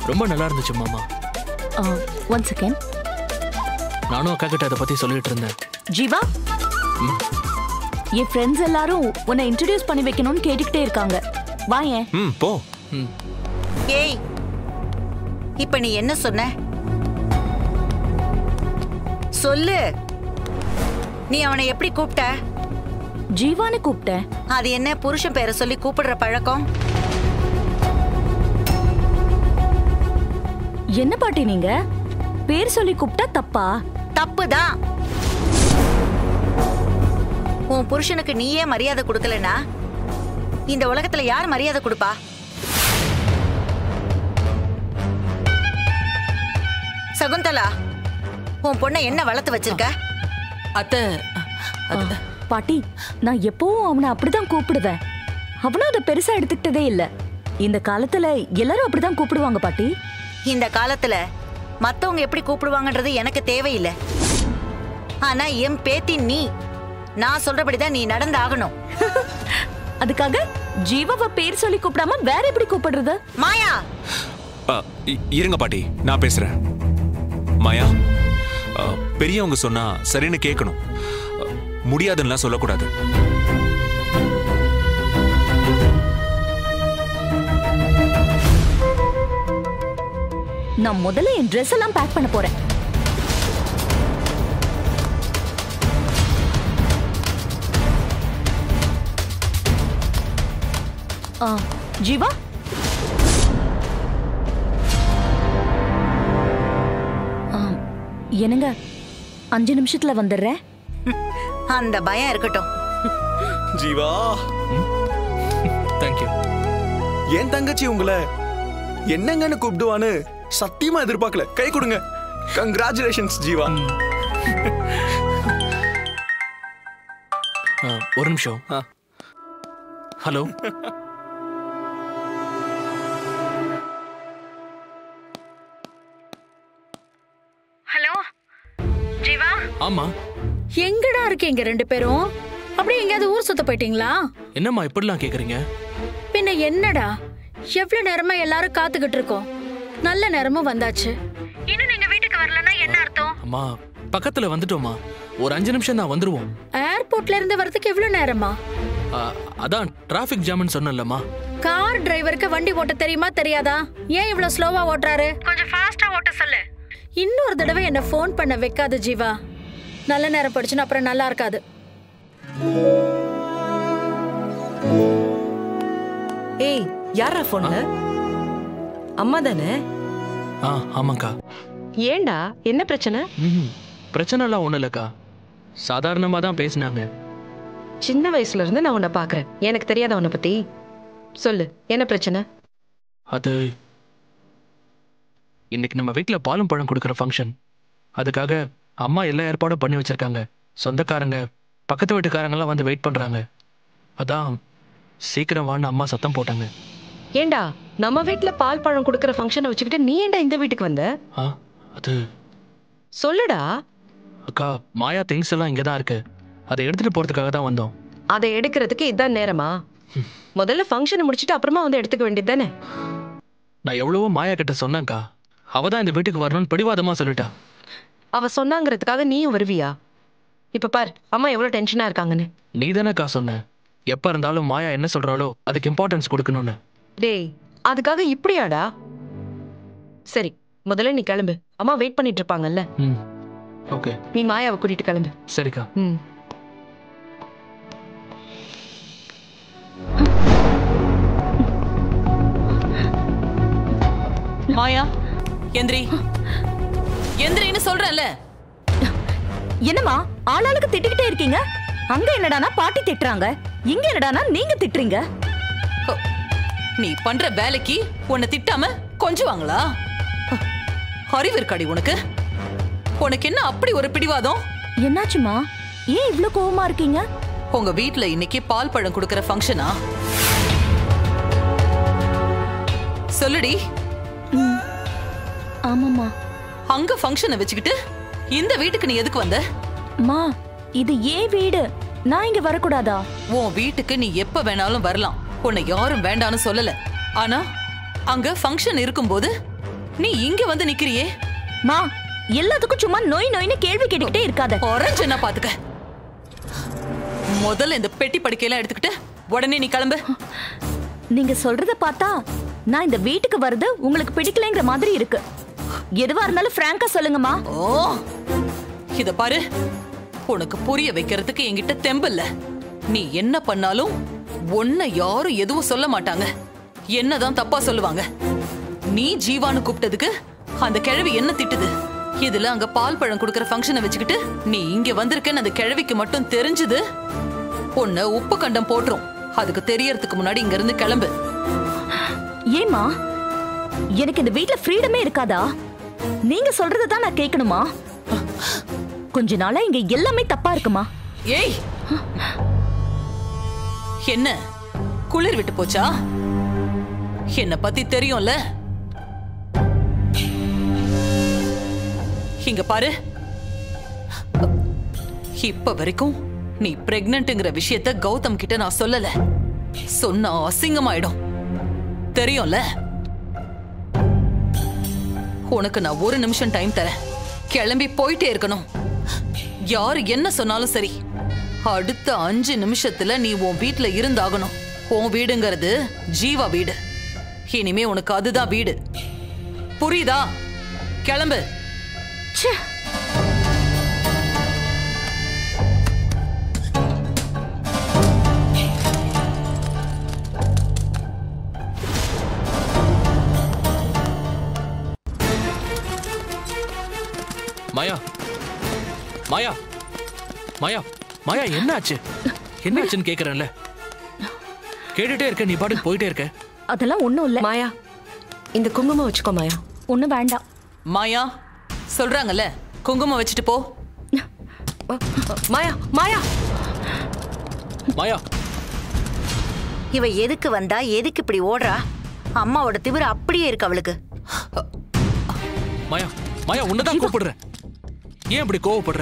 ரொம்ப நல்லா இருந்துச்சு மாமா ஒன் செகண்ட் நானும் அக்கா கிட்ட அதை பத்தி சொல்லிட்டு இருந்தேன் ஜீவா என் ஃப்ரெண்ட்ஸ் எல்லாரும் உன்னை இன்ட்ரடியூஸ் பண்ணி வைக்கணும்னு கேட்டுக்கிட்டே இருக்காங்க வாயேன் ம் போ ம் ஏய் இப்ப நீ என்ன சொன்ன சொல்லு நீ அவனை எப்படி கூப்பிட்ட ஜீவான்னு கூப்பிட்டேன் அது என்ன புருஷன் பேரை சொல்லி கூப்பிடுற பழக்கம் என்ன பாட்டி நீங்க பேர் சொல்லி கூப்பிட்டா தப்பா தப்புதான் உன் புருஷனுக்கு நீயே மரியாதை கொடுக்கலனா இந்த உலகத்துல யார் மரியாதை கொடுப்பா சகுந்தலா உன் பொண்ணை என்ன வளர்த்து வச்சிருக்க அத்தை அது பாட்டி நான் எப்பவும் அவனை அப்படிதான் கூப்பிடுவேன் அவனும் அதை பெருசா எடுத்துக்கிட்டதே இல்ல இந்த காலத்துல எல்லாரும் அப்படிதான் கூப்பிடுவாங்க பாட்டி இந்த காலத்துல மத்தவங்க எப்படி கூப்பிடுவாங்கன்றது எனக்கு தேவையில்லை ஆனா என் பேத்தி நீ நான் சொல்றபடிதான் நீ நடந்தாகணும் அதுக்காக ஜீவாவை பேர் சொல்லி கூப்பிடாம வேற எப்படி கூப்பிடுறது மாயா அ, இ- இருங்க பாட்டி நான் பேசுறேன் மாயா அ, பெரியவங்க சொன்னா சரின்னு கேட்கணும் அ, முடியாதுன்னுலாம் சொல்லக்கூடாது நான் முதல்ல என் ட்ரெஸ் எல்லாம் பேக் பண்ண போறேன் ஆ, ஜீவா ஆ, என்னங்க அஞ்சு நிமிஷத்துல வந்துடுறேன் அந்த பயம் இருக்கட்டும் ஜீவா தேங்க்யூ என் தங்கச்சி உங்களை என்னங்கன்னு கூப்பிடுவான்னு சத்தியமா எதிர்பார்க்கல கை கொடுங்க கங்க்ராச்சுலேஷன்ஸ் ஜீவா ஆ, ஒரு நிமிஷம் ஆ. ஹலோ ஹலோ ஜீவா ஆமா எங்கடா இருக்கீங்க ரெண்டு பேரும் அப்படியே எங்கேயாவது ஊர் சுத்த போயிட்டீங்களா என்னம்மா இப்படிலாம் கேக்குறீங்க பின்ன என்னடா எவ்வளவு நேரமா எல்லாரும் காத்துக்கிட்டு இருக்கோம் நல்ல நேரமும் வந்தாச்சு இன்னும் நீங்க வீட்டுக்கு வரலன்னா என்ன அர்த்தம் அம்மா பக்கத்துல வந்துட்டோமா ஒரு அஞ்சு நிமிஷம் தான் வந்துருவோம் ஏர்போர்ட்ல இருந்து வரதுக்கு எவ்வளவு நேரமா ஆ, அதான் டிராஃபிக் ஜாம்னு சொன்னேன்லம்மா கார் டிரைவருக்கு வண்டி ஓட்ட தெரியுமா தெரியாதா ஏன் இவ்வளவு ஸ்லோவா ஓட்டுறாரு கொஞ்சம் ஃபாஸ்டா ஓட்ட சொல்லு இன்னொரு தடவை என்ன ஃபோன் பண்ண வைக்காத ஜீவா நல்ல நேரம் படிச்சுன்னா அப்புறம் நல்லா இருக்காது ஏய் யாரா போன்ல அம்மா தானே ஆ ஆமாக்கா ஏன்டா என்ன பிரச்சனை ம் பிரச்சனைலாம் ஒன்றும் இல்லைக்கா சாதாரணமாக தான் பேசினாங்க சின்ன வயசுல இருந்து நான் உன்னை பாக்குறேன் எனக்கு தெரியாத உன்னை பத்தி சொல்லு என்ன பிரச்சனை அது இன்னைக்கு நம்ம வீட்டில் பாலும் பழம் கொடுக்குற ஃபங்க்ஷன் அதுக்காக அம்மா எல்லா ஏற்பாடும் பண்ணி வச்சிருக்காங்க சொந்தக்காரங்க பக்கத்து வீட்டுக்காரங்கெல்லாம் வந்து வெயிட் பண்ணுறாங்க அதான் சீக்கிரம் வான்னு அம்மா சத்தம் போட்டாங்க ஏன்டா நம்ம வீட்ல பால் பழம் கொடுக்கற ஃபங்க்ஷனை வச்சுக்கிட்டு நீ ஏன்டா இந்த வீட்டுக்கு வந்த ஆ அது சொல்லுடா அக்கா மாயா திங்ஸ் எல்லாம் இங்கே தான் இருக்கு அதை எடுத்துகிட்டு போகிறதுக்காக தான் வந்தோம் அதை எடுக்கிறதுக்கு இதான் நேரமா முதல்ல ஃபங்க்ஷனை முடிச்சிட்டு அப்புறமா வந்து எடுத்துக்க வேண்டியது தானே நான் எவ்வளவோ மாயா கிட்ட சொன்னேன்க்கா அவ தான் இந்த வீட்டுக்கு வரணும்னு பிடிவாதமாக சொல்லிட்டா அவ சொன்னாங்கிறதுக்காக நீயும் வருவியா இப்ப பார் அம்மா எவ்வளவு டென்ஷனா இருக்காங்கன்னு நீ தானேக்கா சொன்ன எப்போ இருந்தாலும் மாயா என்ன சொல்கிறாளோ அதுக்கு இம்பார்ட்டன்ஸ் கொடுக்கணும்னு டேய் அதுக்காக இப்படியாடா சரி முதல்ல நீ கிளம்பு அம்மா வெயிட் பண்ணிட்டு இருப்பாங்கல்ல ம் ஓகே நீ மாயாவை கூட்டிட்டு கிளம்பு சரிக்கா ம் மாயா எந்திரி எந்திரின்னு சொல்றேன்ல என்னம்மா ஆளாளுக்கு திட்டிக்கிட்டே இருக்கீங்க அங்க என்னடானா பாட்டி திட்டுறாங்க இங்க என்னடானா நீங்க திட்டுறீங்க ஹோ, நீ பண்ற வேலைக்கு உன்னை திட்டாம கொஞ்சுவாங்களா ஹ, அறிவு இருக்காடி உனக்கு உனக்கு என்ன அப்படி ஒரு பிடிவாதம் என்னாச்சுமா ஏன் இவ்ளோ கோவமா இருக்கீங்க உங்க வீட்ல இன்னைக்கு பால் பழம் கொடுக்கற ஃபங்க்ஷனா சொல்லுடி ஆமாம்மா அங்க ஃபங்க்ஷனை வச்சுக்கிட்டு இந்த வீட்டுக்கு நீ எதுக்கு வந்த மா இது ஏன் வீடு நான் இங்க வரக்கூடாதா உன் வீட்டுக்கு நீ எப்ப வேணாலும் வரலாம் உன்னை யாரும் வேண்டான்னு சொல்லல ஆனா அங்க ஃபங்க்ஷன் இருக்கும்போது நீ இங்க வந்து நிக்கிறியே மா எல்லாத்துக்கும் சும்மா நோய் நோய்னு கேள்வி கேட்டுக்கிட்டே இருக்காத என்ன பாத்துக்க முதல்ல இந்த பெட்டி படுக்கையெல்லாம் எடுத்துக்கிட்டு உடனே நீ கிளம்பு நீங்க சொல்றத பார்த்தா நான் இந்த வீட்டுக்கு வர்றது உங்களுக்கு பிடிக்கலைங்கிற மாதிரி இருக்கு எதுவா இருந்தாலும் பிராங்கா சொல்லுங்கம்மா ஓ இத பாரு உனக்கு புரிய வைக்கிறதுக்கு என்கிட்ட தெம்பில்ல நீ என்ன பண்ணாலும் உன்னை யாரும் எதுவும் சொல்ல மாட்டாங்க என்னதான் தப்பா சொல்லுவாங்க நீ ஜீவான்னு கூப்பிட்டதுக்கு அந்த கிழவி என்ன திட்டுது இதுல அங்க பால் பழம் கொடுக்கற ஃபங்க்ஷனை வச்சுக்கிட்டு நீ இங்க வந்திருக்கேன்னு அந்த கிழவிக்கு மட்டும் தெரிஞ்சது உன்னை உப்பு கண்டம் போட்டுரும் அதுக்கு தெரியறதுக்கு முன்னாடி இங்க இருந்து கிளம்பு ஏமா எனக்கு இந்த வீட்ல ஃப்ரீடமே இருக்காதா நீங்க சொல்றதை தான் நான் கேட்கணுமா கொஞ்ச நாளா இங்க எல்லாமே தப்பா இருக்குமா ஏய் என்ன குளிர் விட்டு போச்சா என்ன பத்தி தெரியும்ல இங்க பாரு இப்ப வரைக்கும் நீ பிரெக்னன்ட்ங்கிற விஷயத்த கௌதம் கிட்ட நான் சொல்லல சொன்னா அசிங்கமாயிடும் தெரியும்ல உனக்கு நான் ஒரு நிமிஷம் டைம் தரேன் கிளம்பி போயிட்டே இருக்கணும் யாரு என்ன சொன்னாலும் சரி அடுத்த அஞ்சு நிமிஷத்துல நீ உன் வீட்ல இருந்தாகணும் உன் வீடுங்கிறது ஜீவா வீடு இனிமே உனக்கு அதுதான் வீடு புரியுதா கிளம்பு ச்சே மாயா மாயா மாயா மாயா என்னாச்சு என்னாச்சுன்னு கேக்குறேன்ல கேட்டுட்டே இருக்க நீ பாட்டுக்கு போயிட்டே இருக்க அதெல்லாம் ஒண்ணும் இல்ல மாயா இந்த குங்குமம் வச்சுக்கோ மாயா ஒண்ணும் வேண்டாம் மாயா சொல்றாங்கல்ல குங்குமம் வச்சுட்டு போ மாயா மாயா மாயா இவ எதுக்கு வந்தா எதுக்கு இப்படி ஓடுறா அம்மாவோட திமிரு அப்படியே இருக்கு அவளுக்கு மாயா மாயா உன்னதான் கூப்பிடுறேன் ஏன் இப்படி கோவப்படுற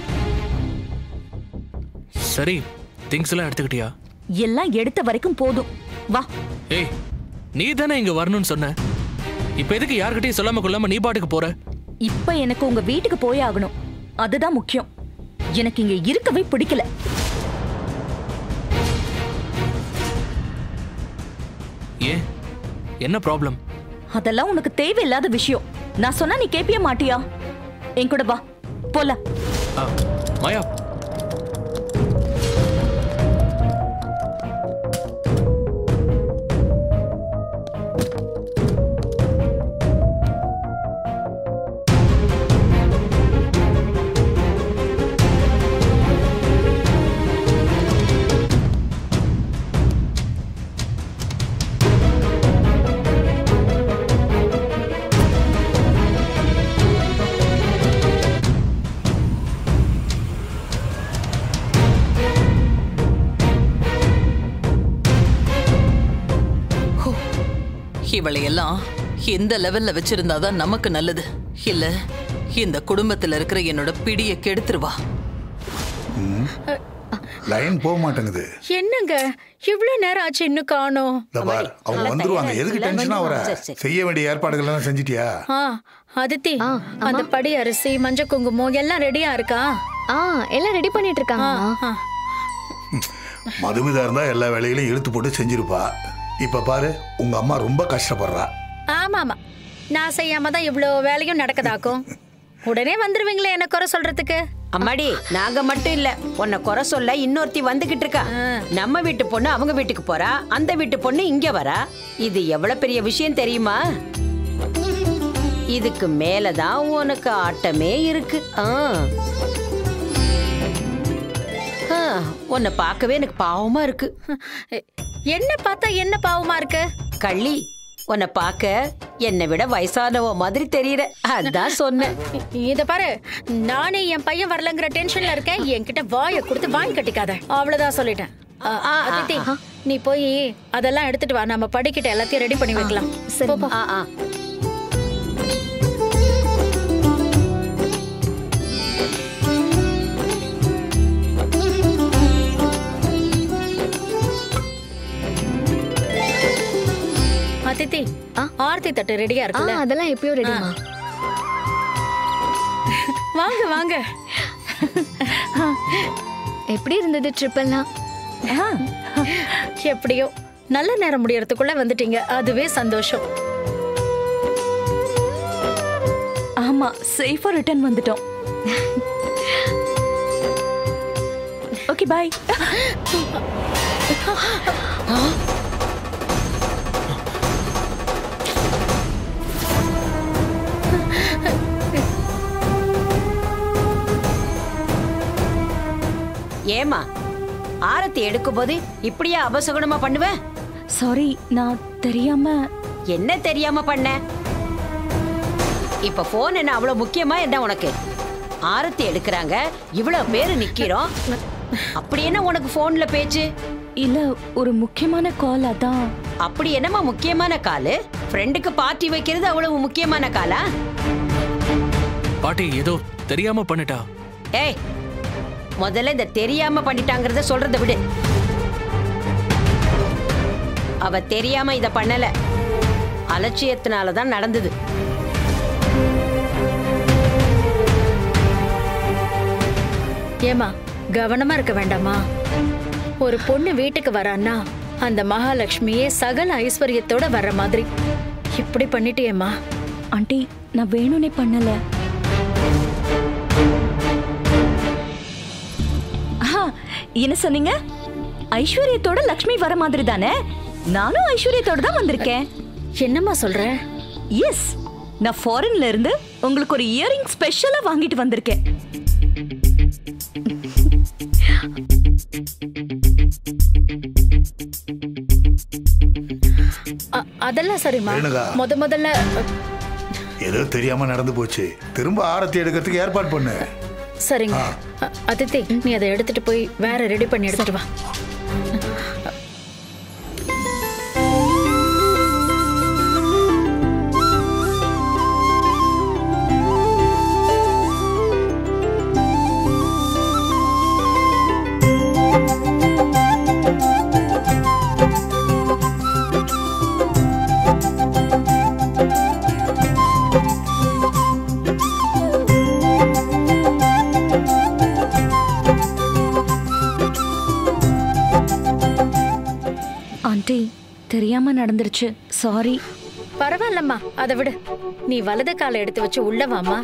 சரி திங்ஸ் எல்லாம் எடுத்துக்கிட்டியா எல்லாம் எடுத்த வரைக்கும் போதும் வா ஏய் நீ தானே இங்க வரணும்னு சொன்ன இப்ப எதுக்கு யார்கிட்டயும் சொல்லாம கொள்ளாம நீ பாட்டுக்கு போற இப்ப எனக்கு உங்க வீட்டுக்கு போய் ஆகணும் அதுதான் முக்கியம் எனக்கு இங்க இருக்கவே பிடிக்கல ஏன் என்ன ப்ராப்ளம் அதெல்லாம் உனக்கு தேவையில்லாத விஷயம் நான் சொன்னா நீ கேப்பிய மாட்டியா என் கூட வா போலாம் மாயா இவளை எல்லாம் எந்த லெவல்ல வச்சிருந்தாதான் நமக்கு நல்லது இல்ல இந்த குடும்பத்துல இருக்கிற என்னோட பிடிய கெடுத்துருவா லைன் போக மாட்டேங்குது என்னங்க இவ்வளவு நேரம் ஆச்சு இன்னும் காணோம் இந்த பார் அவங்க வந்துருவாங்க எதுக்கு டென்ஷனா வர செய்ய வேண்டிய ஏற்பாடுகள் எல்லாம் செஞ்சிட்டியா ஆ அதித்தி அந்த படி அரிசி மஞ்சள் குங்குமம் எல்லாம் ரெடியா இருக்கா ஆ எல்லாம் ரெடி பண்ணிட்டு இருக்காங்க ஆ. மதுமிதா இருந்தா எல்லா வேலைகளையும் இழுத்து போட்டு செஞ்சிருப்பா இப்ப பாரு உங்க அம்மா ரொம்ப கஷ்டப்படுறா ஆமா ஆமா நான் செய்யாம தான் இவ்வளவு வேலையும் நடக்குதாக்கும் உடனே வந்துருவீங்களே என்ன குறை சொல்றதுக்கு அம்மாடி நாங்க மட்டும் இல்ல உன்னை குறை சொல்ல இன்னொருத்தி வந்துகிட்டு இருக்கா நம்ம வீட்டு பொண்ணு அவங்க வீட்டுக்கு போறா அந்த வீட்டு பொண்ணு இங்க வரா இது எவ்வளவு பெரிய விஷயம் தெரியுமா இதுக்கு மேலதான் உனக்கு ஆட்டமே இருக்கு ஆ. ஆ, உன்னை பார்க்கவே எனக்கு பாவமா இருக்கு என்ன பார்த்தா என்ன பாவமா இருக்கு கள்ளி உன்னை பார்க்க என்னை விட வயசானவ மாதிரி தெரியற அதான் சொன்னேன் இத பாரு நானே என் பையன் வரலங்கிற டென்ஷன்ல இருக்கேன் என்கிட்ட வாயை கொடுத்து வாங்கி கட்டிக்காத அவ்வளவுதான் சொல்லிட்டேன் ஆ, அதித்தி நீ போய் அதெல்லாம் எடுத்துட்டு வா நம்ம படிக்கிட்ட எல்லாத்தையும் ரெடி பண்ணி வைக்கலாம் சரி. போ, போ. ஆ ஆ அதித்தி ஆர்த்தி தட்டு ரெடியா ஆ இருக்குல்ல அதெல்லாம் எப்பயோ ரெடிமா வாங்க வாங்க எப்படி இருந்தது ட்ரிப் எல்லாம் எப்படியோ நல்ல நேரம் முடியறதுக்குள்ள வந்துட்டீங்க அதுவே சந்தோஷம் ஆமா சேஃபா ரிட்டர்ன் வந்துட்டோம் ஓகே பாய் ஏமா ஆரத்தி எடுக்கும்போது இப்படியா அபசகுணமா பண்ணுவ சாரி நான் தெரியாம என்ன தெரியாம பண்ண இப்ப போன் என்ன அவ்வளவு முக்கியமா என்ன உனக்கு ஆரத்தி எடுக்கிறாங்க இவ்வளவு பேரு நிக்கிறோம் அப்படி என்ன உனக்கு போன்ல பேச்சு இல்ல ஒரு முக்கியமான கால் அதான் அப்படி என்னமா முக்கியமான காலு ஃப்ரெண்டுக்கு பார்ட்டி வைக்கிறது அவ்வளவு முக்கியமான காலா பாட்டி ஏதோ தெரியாம பண்ணிட்டா ஏய் முதல்ல இந்த தெரியாம பண்ணிட்டாங்கறத சொல்றத விடு அவ தெரியாம இத பண்ணல அலட்சியத்தினால தான் நடந்தது ஏமா கவனமா இருக்க வேண்டாமா ஒரு பொண்ணு வீட்டுக்கு வரான்னா அந்த மகாலட்சுமியே சகல ஐஸ்வர்யத்தோட வர்ற மாதிரி இப்படி பண்ணிட்டியேம்மா ஆண்டி நான் வேணும்னே பண்ணல ஆஹா, என்ன சொன்னீங்க ஐஸ்வர்யத்தோட லக்ஷ்மி வர மாதிரி தானே நானும் ஐஸ்வர்யத்தோட தான் வந்திருக்கேன் என்னம்மா சொல்ற எஸ் நான் ஃபாரின்ல இருந்து உங்களுக்கு ஒரு இயரிங் ஸ்பெஷலா வாங்கிட்டு வந்திருக்கேன் அ- அதெல்லாம் சரிம்மா ரேணுகா. முத முதல்ல ஏதோ தெரியாம நடந்து போச்சு திரும்ப ஆரத்தி எடுக்கிறதுக்கு ஏற்பாடு பண்ணு சரிங்க அ- அதித்தி நீ அதை எடுத்துட்டு போய் வேற ரெடி பண்ணி எடுத்துட்டு வா ஆண்டி தெரியாம நடந்துருச்சு சாரி பரவாயில்லம்மா அதை விடு நீ வலது காலை எடுத்து வச்சு உள்ள வாம்மா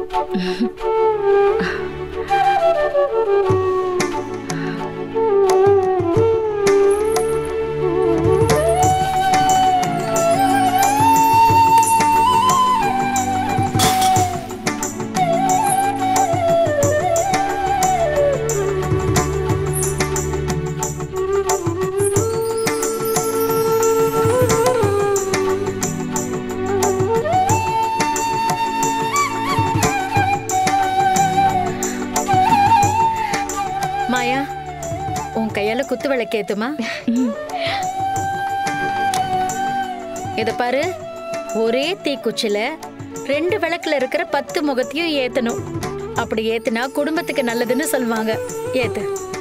மாயா உன் கையால குத்து விளக்கேத்துமா இத பாரு ஒரே தீக்குச்சில ரெண்டு விளக்குல இருக்கிற பத்து முகத்தையும் ஏத்தணும் அப்படி ஏத்துனா குடும்பத்துக்கு நல்லதுன்னு சொல்லுவாங்க ஏத்து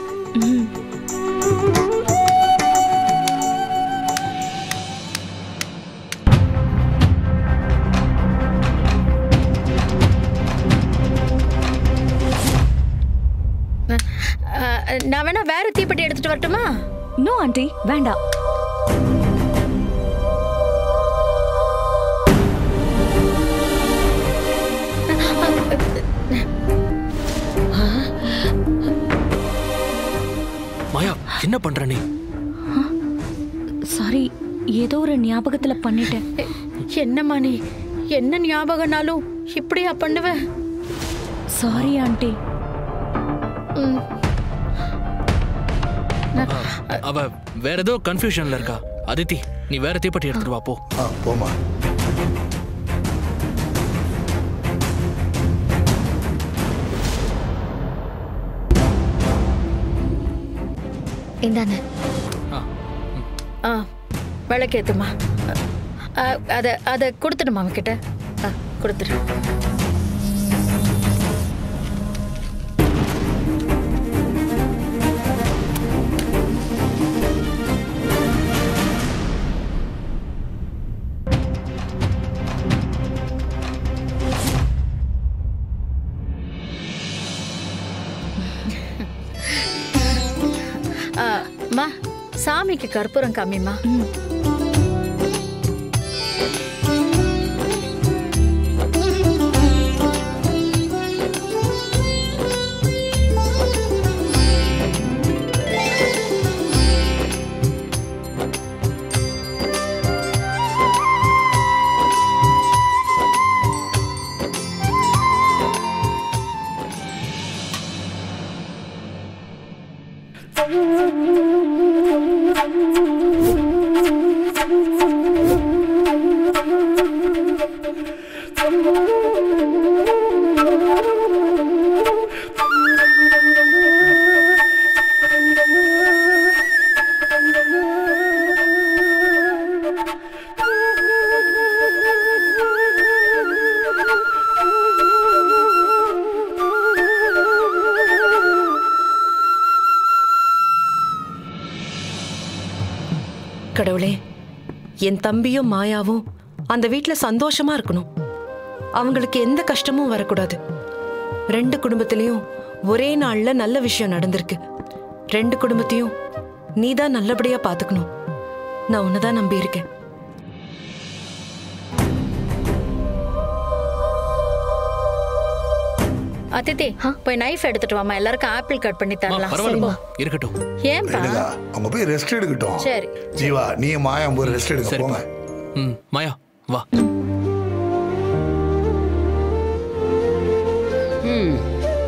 அஹ், நான் வேணா வேற தீப்பெட்டி எடுத்துட்டு வரட்டுமா நோ ஆண்டி வேண்டாம் மாயா என்ன பண்ற நீ சாரி ஏதோ ஒரு ஞாபகத்துல பண்ணிட்டேன் என்னம்மா நீ என்ன ஞாபகம்னாலும் இப்படியா பண்ணுவ சாரி ஆண்டி ம். அவ வேற ஏதோ கன்ஃபியூஷன்ல இருக்கா அதித்தி நீ வேற தீப்பெட்டி எடுத்துட்டு வா போ ஆ போமா இந்தாங்க ஆ விளக்கேத்துமா அ- அத அத கொடுத்துடுமா அவன்கிட்ட ஆ, கொடுத்துடு சாமிக்கு கற்பூரம் காமிமா கடவுளே என் தம்பியும் மாயாவும் அந்த வீட்ல சந்தோஷமா இருக்கணும் அவங்களுக்கு எந்த கஷ்டமும் வரக்கூடாது ரெண்டு குடும்பத்திலயும் ஒரே நாள்ல நல்ல விஷயம் நடந்திருக்கு ரெண்டு குடும்பத்தையும் நீதான் நல்லபடியா பாத்துக்கணும் நான் உன்னதான் நம்பி இருக்கேன் அதித்தி போய் நைஃப் எடுத்துட்டு வாமா எல்லாருக்கும் ஆப்பிள் கட் பண்ணி தரலாம் பரவாயில்லம்மா இருக்கட்டும் ஏன்பா ரேணுகா அவங்க போய் ரெஸ்ட் எடுக்கட்டும் சரி ஜீவா நீ மாயா போய் ரெஸ்ட் எடுக்க போங்க ம் மாயா வா ம்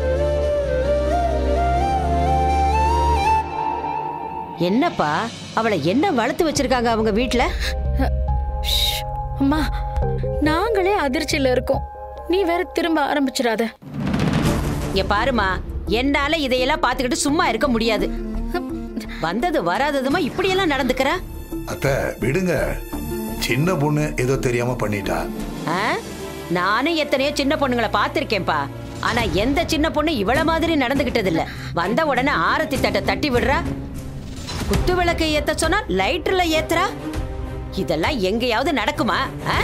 என்னப்பா அவளை என்ன வளர்த்து வச்சிருக்காங்க அவங்க வீட்ல ஷ், அம்மா நாங்களே அதிர்ச்சியில இருக்கோம் நீ வேற திரும்ப ஆரம்பிச்சிடாத இங்க பாருமா என்னால இதையெல்லாம் பாத்துக்கிட்டு சும்மா இருக்க முடியாது வந்தது வராததுமா இப்படியெல்லாம் நடந்துக்கிற அத்தை விடுங்க சின்ன பொண்ணு ஏதோ தெரியாம பண்ணிட்டா ஆ? நானும் எத்தனையோ சின்ன பொண்ணுங்களை பார்த்திருக்கேன்ப்பா ஆனா எந்த சின்ன பொண்ணு இவள மாதிரி நடந்துகிட்டது இல்ல வந்த உடனே ஆரத்தி தட்டை தட்டி விடுறா குத்து விளக்கை ஏத்த சொன்னா லைட்டர்ல ஏத்துறா இதெல்லாம் எங்கேயாவது நடக்குமா ஆ?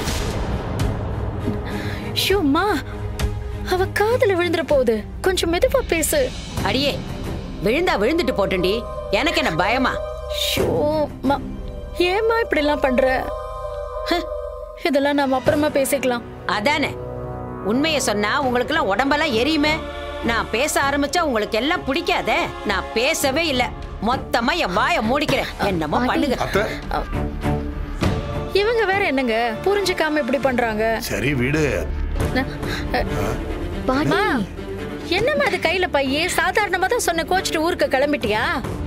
ஷூம்மா அவ காதுல விழுந்துற போகுது கொஞ்சம் மெதுவா பேசு அடியே விழுந்தா விழுந்துட்டு போட்டுண்டி எனக்கு என்ன பயமா ஷோ மா ஏம்மா இப்படி எல்லாம் பண்ற ஹ, இதெல்லாம் நாம அப்புறமா பேசிக்கலாம் அதானே உண்மைய சொன்னா உங்களுக்கெல்லாம் உடம்பெல்லாம் எரியுமே நான் பேச ஆரம்பிச்சா உங்களுக்கு எல்லாம் பிடிக்காதே நான் பேசவே இல்ல மொத்தமா என் வாயை மூடிக்கிறேன் என்னமோ பண்ணுங்க அத்தை இவங்க வேற என்னங்க புரிஞ்சுக்காம இப்படி பண்றாங்க சரி விடு அம்மா, என்னம்மா அது கையில பையே சாதாரணமா தான் சொன்ன கோச்சிட்டு ஊருக்கு கிளம்பிட்டியா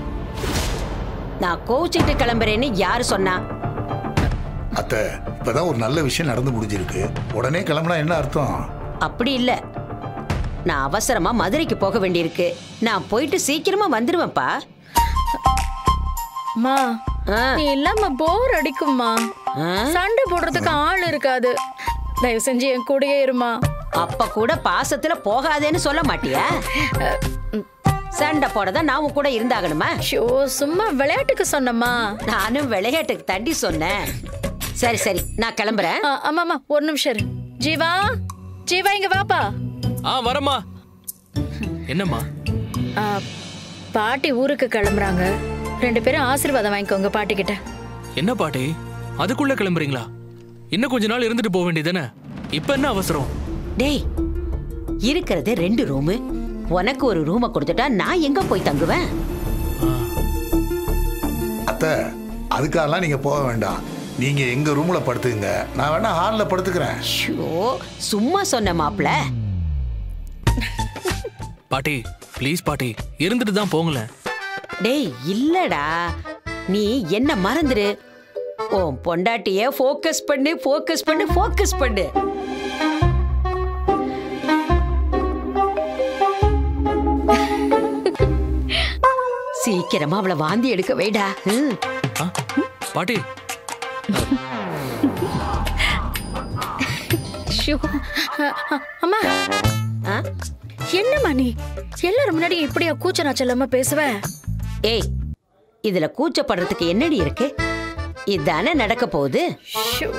நான் கோச்சிட்டு கிளம்புறேன்னு யாரு சொன்னா அத்தை இப்பதான் ஒரு நல்ல விஷயம் நடந்து முடிஞ்சிருக்கு உடனே கிளம்புனா என்ன அர்த்தம் அப்படி இல்ல நான் அவசரமா மதுரைக்கு போக வேண்டியிருக்கு நான் போயிட்டு சீக்கிரமா வந்துருவேன்ப்பா அம்மா ஆ. நீ இல்லாம போர் அடிக்கும்மா ஆ? சண்டை போடுறதுக்கு ஆள் இருக்காது தயவு செஞ்சு என் கூடயே இருமா அப்ப கூட பாசத்துல போகாதேன்னு சொல்ல மாட்டியா சண்டை போடதான் நான் உன் கூட இருந்தாகணுமா ஷோ சும்மா விளையாட்டுக்கு சொன்னம்மா நானும் விளையாட்டுக்கு தண்டி சொன்னேன் சரி சரி நான் கிளம்புறேன் ஆ, ஆமாம்மா ஒரு நிமிஷம் இரு ஜீவா ஜீவா இங்க வாப்பா ஆ வரமா என்னம்மா ஆ, பாட்டி ஊருக்கு கிளம்புறாங்க ரெண்டு பேரும் ஆசீர்வாதம் வாங்கிக்கோங்க பாட்டி கிட்ட என்ன பாட்டி அதுக்குள்ள கிளம்புறீங்களா இன்னும் கொஞ்ச நாள் இருந்துட்டு போக வேண்டியதானே இப்ப என்ன அவசரம் டேய் இருக்கிறது ரெண்டு ரூமு உனக்கு ஒரு ரூமை கொடுத்துட்டா நான் எங்க போய் தங்குவேன் அத்தை அதுக்காகலாம் நீங்க போக வேண்டாம் நீங்க எங்க ரூம்ல படுத்துங்க நான் வேணா ஹால்ல படுத்துக்கிறேன் ஷோ சும்மா சொன்ன மாப்ள பாட்டி ப்ளீஸ் பாட்டி இருந்துட்டு தான் போங்களேன் டேய் இல்லடா நீ என்ன மறந்துரு உன் பொண்டாட்டிய ஃபோக்கஸ் பண்ணு ஃபோக்கஸ் பண்ணு ஃபோக்கஸ் பண்ணு சீக்கிரமா அவளை வாந்தி எடுக்க வைடா ம். ஆ, பாட்டி ஷோ அ, அ, அம்மா ஆ? என்னம்மா நீ எல்லாரும் முன்னாடி இப்படியா கூச்ச நாச்சலாம பேசுவ ஏய் இதுல கூச்சப்படுறதுக்கு என்னடி இருக்கு இதானே நடக்க போகுது ஷோ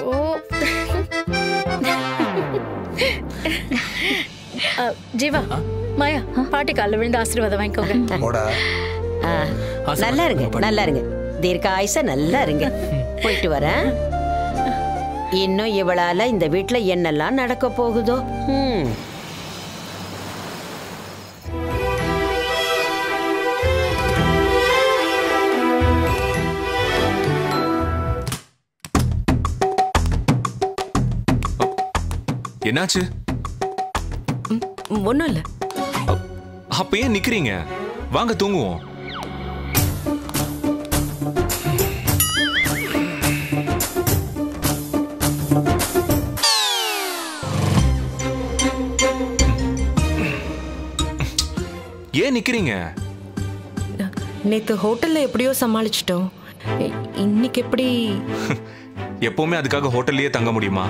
அ, ஜீவா மாயா பாட்டி காலில் விழுந்து ஆசீர்வாதம் வாங்கிக்கோங்க போடா ஆ, நல்லா இருங்க நல்லா இருங்க தீர்க்க ஆயுச நல்லா இருங்க போயிட்டு வரேன் இன்னும் இவளால இந்த வீட்ல என்னெல்லாம் நடக்க போகுதோ ம் என்னாச்சு ஒன்றும் இல்லை அப்ப ஏன் நிக்கிறீங்க வாங்க தூங்குவோம் ஏன் நிக்கிறீங்க நேத்து ஹோட்டல்ல எப்படியோ சமாளிச்சிட்டோம் இ- இன்னைக்கு எப்படி எப்பவுமே அதுக்காக ஹோட்டல்லயே தங்க முடியுமா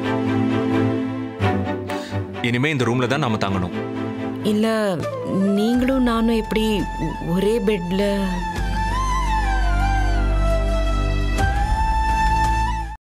இனிமே இந்த ரூம்ல தான் நாம தங்கணும் இல்ல நீங்களும் நானும் எப்படி ஒரே பெட்ல